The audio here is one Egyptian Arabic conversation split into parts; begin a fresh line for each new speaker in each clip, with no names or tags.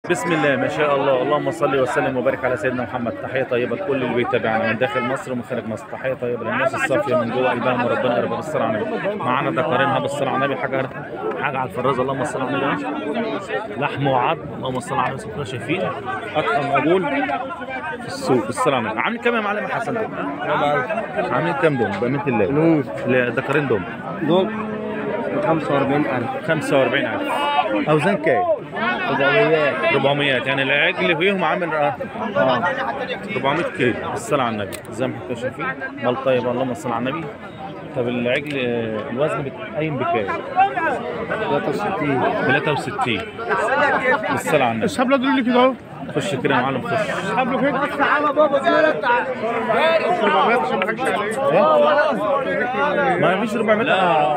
بسم الله ما شاء الله اللهم صل وسلم وبارك على سيدنا محمد تحيه طيبه لكل اللي بيتابعنا من داخل مصر ومن خارج مصر تحيه طيبه للناس الصافيه من جوه قلبها وربنا يرضى بالصلاه على النبي معانا دكارينها بالصلاه على النبي حاجه حاجه على الفراز اللهم صل على النبي لحم وعظم اللهم صل على النبي كلنا شايفين اضخم عجول في السوق بالصلاه على النبي عامل كام يا معلم حسن دول؟ عاملين كام دول بامانه الله؟
نور
الدكارين دول
دول 45000
45000 اوزان كام؟
400
400 يعني العجل فيهم عامل اه 400 كيلو الصلاة على النبي زي ما انتم شايفين مال طيب اللهم صل على النبي طب العجل آه، الوزن بتقيم بكام؟
63
63 الصلاة على النبي
اسحب له دول كده اهو
خش كده يا معلم خش
اسحب له كده
ما فيش 400 لا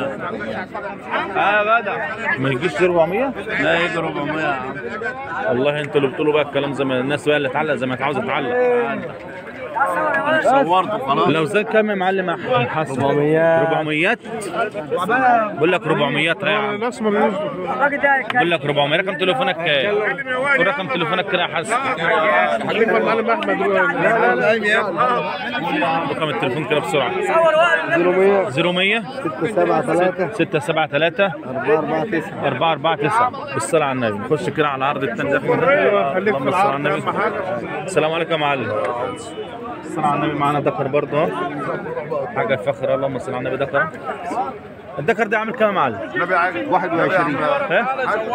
اه بدع
ما يجيش 400
لا يجي 400 يا عم
والله انتوا اللي بتقولوا بقى الكلام زي ما الناس بقى اللي تعلق زي ما تعوز تعلق
انا صورته خلاص
لو زاد كام يا معلم يا حسن
400.
400 بقول لك 400 يا عم
الاسمر يوسف
بقول لك 400 رقم تليفونك كام؟ قول رقم تليفونك كده يا حسن
حبيبي المعلم احمد
رقم التليفون كده بسرعه
01
0100
673
673
449
449 بالصلاة على النبي نخش كده على عرض التاني ده
خليك في
اللهم صل على
العرض
النبي
اهم حاجه
السلام عليكم يا معلم الصلاة على النبي معانا دكر برضه اهو حاجة فخر اللهم صل على النبي دكر الدكر ده عامل كام يا معلم؟
نبي عاجل 21
ها؟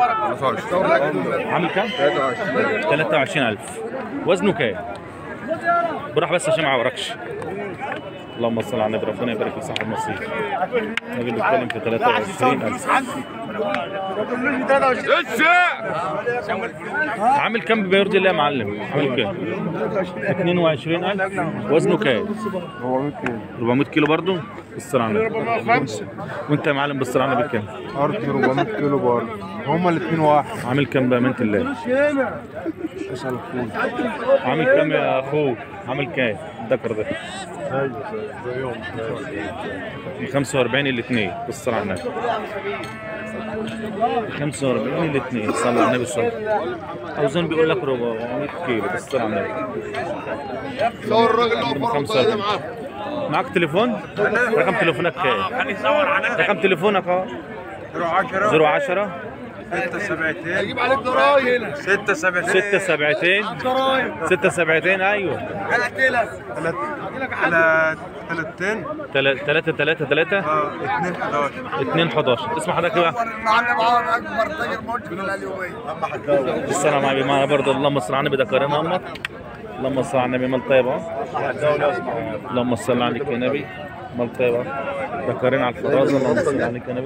عامل كام؟ 23000 وزنه كام؟ بروح بس عشان ما اعوركش اللهم صل على النبي ربنا يبارك في صاحب النصيب النبي بيتكلم في 23000 عامل كام بما يرضي الله يا معلم؟ عامل كام؟ 22000 وزنه كام؟
400 كيلو
400 كيلو برضه؟ بالصلاة على النبي
405
وانت يا معلم بالصلاة على النبي كام؟
ارض 400 كيلو برضه هما الاثنين واحد
عامل كام بأمانة الله؟
اسال اخوي
عامل كام يا اخوك؟ عامل كام؟ الذكر ده
ايوه زيهم
من 45 الاثنين بالصلاة على النبي 45 الاثنين صلى على النبي صلى الله عليه وسلم اوزان بيقول لك 400 كيلو بالصلاة على النبي
صور الراجل
من 45 معاك تليفون؟ رقم تليفونك كام؟ رقم تليفونك اه
10
010
هجيب عليك ضرايب
6 7
6 سبعتين 6 سبعتين ايوه
30
3 3 3
اه 2 11
2 11 اسم حضرتك ايه بقى؟
المعلم عوض اكبر تاجر موجود في الاليوميه
السلام عليكم معنا برضه اللهم صل على النبي ده كريم محمد اللهم صل على النبي مال طيب اهو اللهم صل عليك يا نبي مال طيب اهو ده كريم على الفرازه اللهم صل عليك يا نبي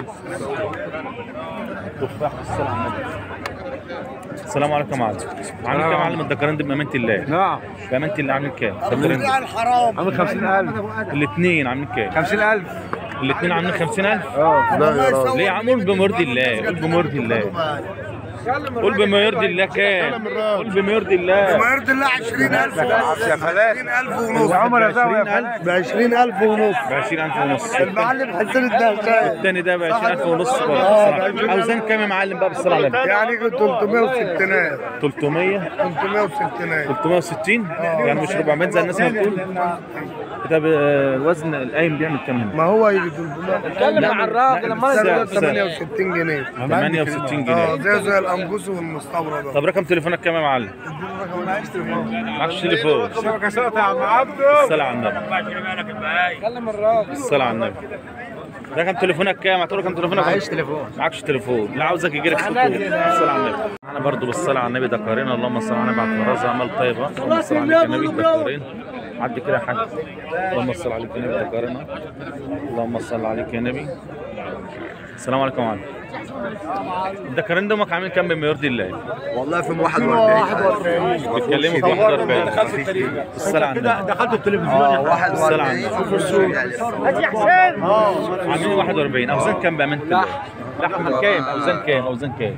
تفاح السلام على النبي السلام عليكم يا معلم عامل كام يا معلم الدكرين دي بامانه الله
نعم
بامانه الله عامل كام؟ الدكرين دي
الحرام عامل 50000
الاثنين عاملين كام؟
50000
الاثنين عاملين 50000
اه لا يا راجل
ليه يا عم قول بما يرضي الله قول بما يرضي الله قول بما يرضي الله كام؟ قول بما يرضي الله
يرضي الله 20000 يا فلان 20000 ونص
عمر يا زاوية.
ب 20000 ونص
ب 20000 ونص
المعلم حسين الدهشان
الثاني ده ب 20000 ونص برضه. اوزان كام يا معلم بقى بالصلاه على النبي؟
يعني 360
300
360
360 يعني مش 400 زي الناس ما بتقول طب آه، وزن القايم بيعمل كام هنا؟
ما هو يجي 300
اتكلم مع الراجل
لما
سعر-
68 جنيه
68
اه
جنيه
زي زي الانبوس والمستورد
طب رقم تليفونك كام يا معلم؟ معكش تليفون
كسرت يا عم عبده
الصلاة على النبي
كلم الراجل
الصلاة على النبي رقم تليفونك كام؟ هتقول رقم تليفونك
معيش تليفون
معكش تليفون لا عاوزك يجي لك سطور الصلاة على النبي انا برضو بالصلاة على النبي دكارين اللهم صل على النبي على الفرازة عمل طيبة اللهم صل عليك يا نبي دكارين عدي كده يا حاج اللهم صل عليك يا نبي دكارين اللهم صل عليك يا نبي السلام عليكم يا معلم الدكارين دمك عاملين كام بما يرضي الله
والله في 41
بيتكلموا في 41 الصلاة على النبي
دخلت التلفزيون
الصلاة على النبي عاملين 41 اوزان كام بامانه الله؟ لحم كام اوزان كام اوزان كام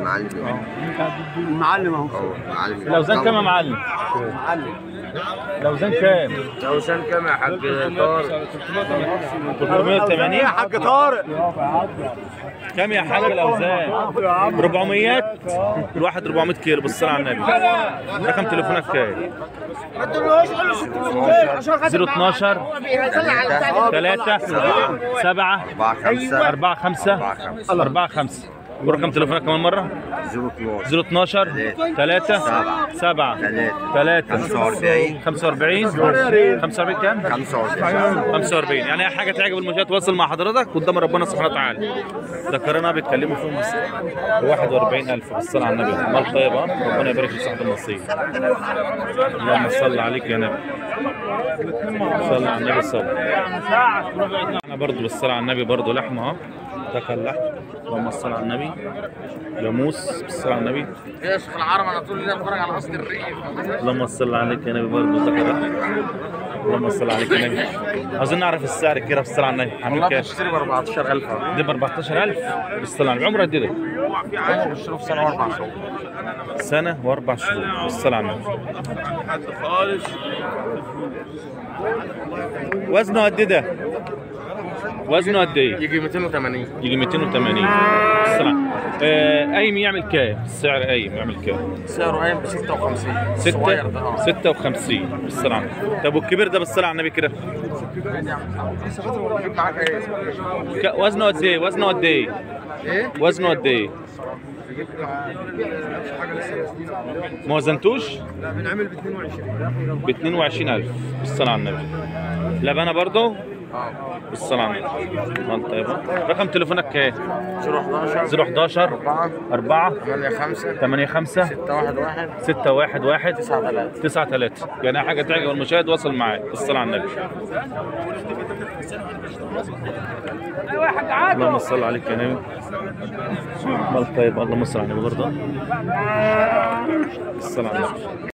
المعلم اهو
الاوزان كام يا معلم الاوزان كام
اوزان كام يا حاج طارق
380
حاج طارق
كم يا حاج الاوزان 400 الواحد 400 كيلو بالصلاه على النبي رقم تليفونك كام 012 3 7
أربعة خمسة
4 5 4 5 ورقم تليفونك كمان مره
زيرو 12
012 3 7 3
45
45 45 كام؟
45
45 يعني اي حاجه تعجب المشاهد تواصل مع حضرتك قدام ربنا سبحانه وتعالى ذكرنا بيتكلموا فيهم 41000 بالصلاه على النبي مال طيبه ربنا يبارك في صاحب النصيب اللهم صل عليك يا نبي صل على النبي صل انا برضو بالصلاه على النبي برضو لحمه اهو ده كان لحم اللهم صل على النبي جاموس بالصلاه على النبي
يا شيخ العرب انا طول الليل بتفرج على اصل الريف
اللهم صل عليك يا نبي برضه ده كده اللهم صل عليك يا نبي عاوزين نعرف السعر كده في الصلاه على النبي عامل كام؟
بشتري ب 14000
دي ب 14000 بالصلاه على النبي عمره قد ايه ده؟
انا بشتري في سنه واربع شهور
سنه واربع شهور بالصلاه على النبي وزنه قد ايه ده؟ وزنه قد ايه؟
يجي 280
يجي 280 بالصلاه آه قايم يعمل كام؟ السعر قايم يعمل كام؟
سعره قايم ب 56 الصغير ده اه
56 بالصلاه على النبي طب والكبير ده بالصلاه على النبي كده؟
جيب معاك ايه؟
ك- وزنه قد ايه؟ وزنه قد ايه؟
ايه؟
وزنه قد ايه؟ ما وزنتوش؟
لا بنعمل ب 22
ب 22000 بالصلاة على النبي لبنة برضه
اه
بالصلاة على النبي مال طيبة رقم تليفونك كام؟
011
011
4
4
8 5
8 5
6 1 1
6 1 1
9 3
9 3 يعني حاجة تعجب المشاهد وصل معاك بالصلاة على النبي اللهم صل عليك يا نبي مال طيب اللهم صل على النبي برضه الصلاة على النبي